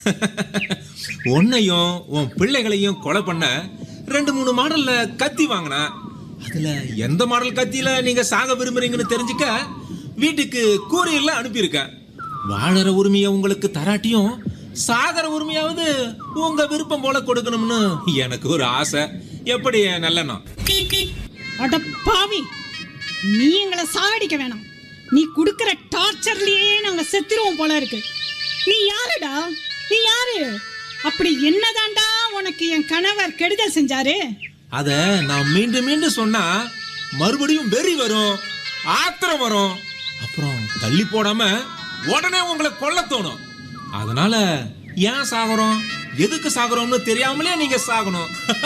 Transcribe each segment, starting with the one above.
உன்னையும் உன் பிள்ளைகளையும் கொலை பண்ண ரெண்டு மூணு மாடல்ல கத்தி வாங்கினேன் அதுல எந்த மாடல் கத்தியில நீங்க சாக விரும்புறீங்கன்னு தெரிஞ்சுக்க வீட்டுக்கு கூரியர்ல அனுப்பியிருக்கேன் வாழற உரிமையை உங்களுக்கு தராட்டியும் சாகர உரிமையாவது உங்க விருப்பம் போல கொடுக்கணும்னு எனக்கு ஒரு ஆசை எப்படி நல்லெண்ணம் அட பாவி நீ எங்களை சாகடிக்க வேணாம் நீ குடுக்கிற டார்ச்சர்லயே நாங்க செத்துருவோம் போல இருக்கு நீ யாருடா நீ யாரு அப்படி என்னதான்டா உனக்கு என் கணவர் கெடுதல் செஞ்சாரு அத நான் மீண்டும் மீண்டும் சொன்னா மறுபடியும் வெறி வரும் ஆத்திரம் வரும் அப்புறம் தள்ளி போடாம உடனே உங்களை கொல்ல தோணும் அதனால ஏன் சாகுறோம் எதுக்கு சாகுறோம்னு தெரியாமலே நீங்க சாகணும்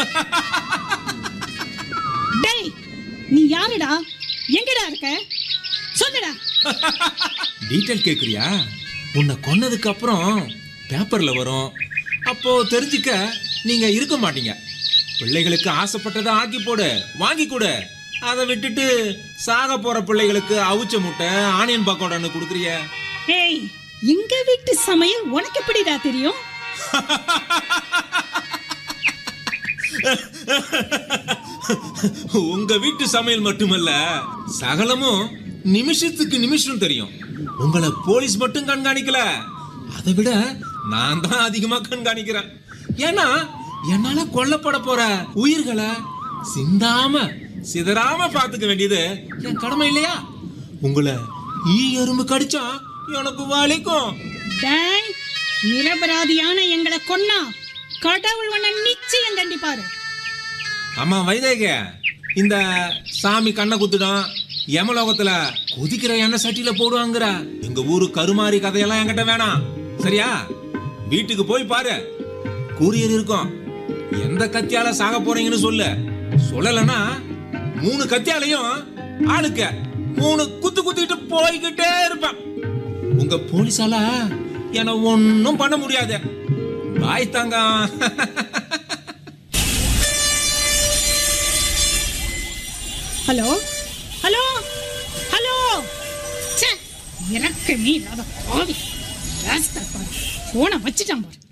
டேய் நீ யாருடா எங்கடா இருக்க சொல்லுடா டீட்டெயில் கேக்குறியா உன்னை கொன்னதுக்கு அப்புறம் பேப்பர்ல வரும் அப்போ தெரிஞ்சுக்க நீங்க இருக்க மாட்டீங்க பிள்ளைகளுக்கு ஆசைப்பட்டதை ஆக்கி போடு வாங்கி கொடு அதை விட்டுட்டு சாக போற பிள்ளைகளுக்கு அவிச்ச முட்டை ஆனியன் பக்கோடான்னு கொடுக்குறிய ஏய் எங்க வீட்டு சமையல் உனக்கு எப்படிடா தெரியும் உங்க வீட்டு சமையல் மட்டுமல்ல சகலமும் நிமிஷத்துக்கு நிமிஷம் தெரியும் உங்களை போலீஸ் மட்டும் கண்காணிக்கல அதை விட நான் தான் அதிகமா கண்காணிக்கிறேன் ஏன்னா என்னால கொல்லப்பட போற உயிர்களை சிந்தாம சிதறாம பாத்துக்க வேண்டியது என் கடமை இல்லையா உங்களை ஈ எறும்பு கடிச்சா எனக்கு வலிக்கும் டேய் நிரபராதியான எங்களை கொன்னா கடவுள் உன்னை நிச்சயம் தண்டிப்பாரு ஆமா வைதேக இந்த சாமி கண்ணை குத்துடும் யமலோகத்துல கொதிக்கிற எண்ணெய் சட்டியில போடுவாங்கிற எங்க ஊரு கருமாரி கதையெல்லாம் என்கிட்ட வேணாம் சரியா வீட்டுக்கு போய் பாரு கூரியர் இருக்கும் எந்த கத்தியால சாக போறீங்கன்னு சொல்லு சொல்லலைன்னா மூணு கத்தியாலையும் ஆளுக்க மூணு குத்து குத்திட்டு போய்கிட்டே இருப்பேன் உங்க போலீஸால என்ன ஒன்னும் பண்ண முடியாது பாய் தங்கம் ஹலோ ஹலோ ஹலோ ச்சே இறக்கமே இல்லாத பாவி ராஸ்தா பாரு போனை வச்சுட்டான் பாரு